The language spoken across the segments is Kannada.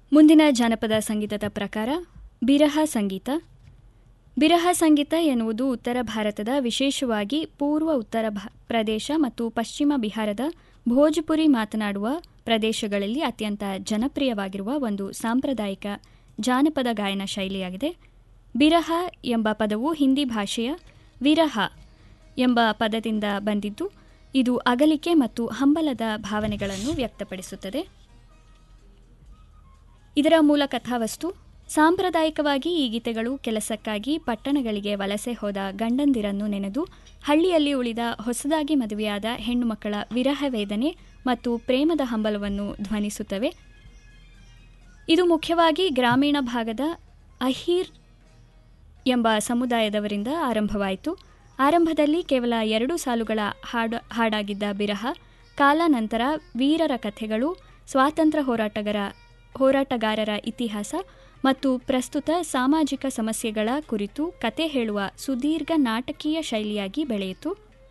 ಮುಂದಿನ ಜಾನಪದ ಸಂಗೀತದ ಪ್ರಕಾರ ಬಿರಹ ಸಂಗೀತ ಬಿರಹ ಸಂಗೀತ ಎನ್ನುವುದು ಉತ್ತರ ಭಾರತದ ವಿಶೇಷವಾಗಿ ಪೂರ್ವ ಉತ್ತರ ಭಾ- ಪ್ರದೇಶ ಮತ್ತು ಪಶ್ಚಿಮ ಬಿಹಾರದ ಭೋಜ್ಪುರಿ ಮಾತನಾಡುವ ಪ್ರದೇಶಗಳಲ್ಲಿ ಅತ್ಯಂತ ಜನಪ್ರಿಯವಾಗಿರುವ ಒಂದು ಸಾಂಪ್ರದಾಯಿಕ ಜಾನಪದ ಗಾಯನ ಶೈಲಿಯಾಗಿದೆ ಬಿರಹ ಎಂಬ ಪದವು ಹಿಂದಿ ಭಾಷೆಯ ವಿರಹ ಎಂಬ ಪದದಿಂದ ಬಂದಿದ್ದು ಇದು ಅಗಲಿಕೆ ಮತ್ತು ಹಂಬಲದ ಭಾವನೆಗಳನ್ನು ವ್ಯಕ್ತಪಡಿಸುತ್ತದೆ ಇದರ ಮೂಲ ಕಥಾವಸ್ತು ಸಾಂಪ್ರದಾಯಿಕವಾಗಿ ಈ ಗೀತೆಗಳು ಕೆಲಸಕ್ಕಾಗಿ ಪಟ್ಟಣಗಳಿಗೆ ವಲಸೆ ಹೋದ ಗಂಡಂದಿರನ್ನು ನೆನೆದು ಹಳ್ಳಿಯಲ್ಲಿ ಉಳಿದ ಹೊಸದಾಗಿ ಮದುವೆಯಾದ ಹೆಣ್ಣು ಮಕ್ಕಳ ವಿರಹ ವೇದನೆ ಮತ್ತು ಪ್ರೇಮದ ಹಂಬಲವನ್ನು ಧ್ವನಿಸುತ್ತವೆ ಇದು ಮುಖ್ಯವಾಗಿ ಗ್ರಾಮೀಣ ಭಾಗದ ಅಹೀರ್ ಎಂಬ ಸಮುದಾಯದವರಿಂದ ಆರಂಭವಾಯಿತು ಆರಂಭದಲ್ಲಿ ಕೇವಲ ಎರಡು ಸಾಲುಗಳ ಹಾಡು ಹಾಡಾಗಿದ್ದ ಬಿರಹ ಕಾಲಾನಂತರ ವೀರರ ಕಥೆಗಳು ಸ್ವಾತಂತ್ರ್ಯ ಹೋರಾಟಗಾರ ಹೋರಾಟಗಾರರ ಇತಿಹಾಸ ಮತ್ತು ಪ್ರಸ್ತುತ ಸಾಮಾಜಿಕ ಸಮಸ್ಯೆಗಳ ಕುರಿತು ಕತೆ ಹೇಳುವ ಸುದೀರ್ಘ ನಾಟಕೀಯ ಶೈಲಿಯಾಗಿ ಬೆಳೆಯಿತು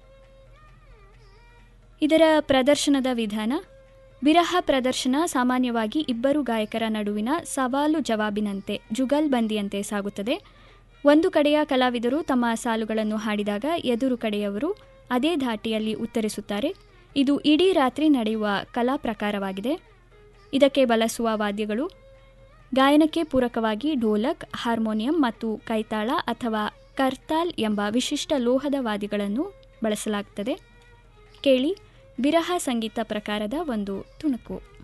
ಇದರ ಪ್ರದರ್ಶನದ ವಿಧಾನ ವಿರಹ ಪ್ರದರ್ಶನ ಸಾಮಾನ್ಯವಾಗಿ ಇಬ್ಬರು ಗಾಯಕರ ನಡುವಿನ ಸವಾಲು ಜವಾಬಿನಂತೆ ಜುಗಲ್ಬಂದಿಯಂತೆ ಸಾಗುತ್ತದೆ ಒಂದು ಕಡೆಯ ಕಲಾವಿದರು ತಮ್ಮ ಸಾಲುಗಳನ್ನು ಹಾಡಿದಾಗ ಎದುರು ಕಡೆಯವರು ಅದೇ ಧಾಟಿಯಲ್ಲಿ ಉತ್ತರಿಸುತ್ತಾರೆ ಇದು ಇಡೀ ರಾತ್ರಿ ನಡೆಯುವ ಕಲಾ ಪ್ರಕಾರವಾಗಿದೆ ಇದಕ್ಕೆ ಬಳಸುವ ವಾದ್ಯಗಳು ಗಾಯನಕ್ಕೆ ಪೂರಕವಾಗಿ ಢೋಲಕ್ ಹಾರ್ಮೋನಿಯಂ ಮತ್ತು ಕೈತಾಳ ಅಥವಾ ಕರ್ತಾಲ್ ಎಂಬ ವಿಶಿಷ್ಟ ಲೋಹದ ವಾದ್ಯಗಳನ್ನು ಬಳಸಲಾಗುತ್ತದೆ ಕೇಳಿ ಬಿರಹ ಸಂಗೀತ ಪ್ರಕಾರದ ಒಂದು ತುಣುಕು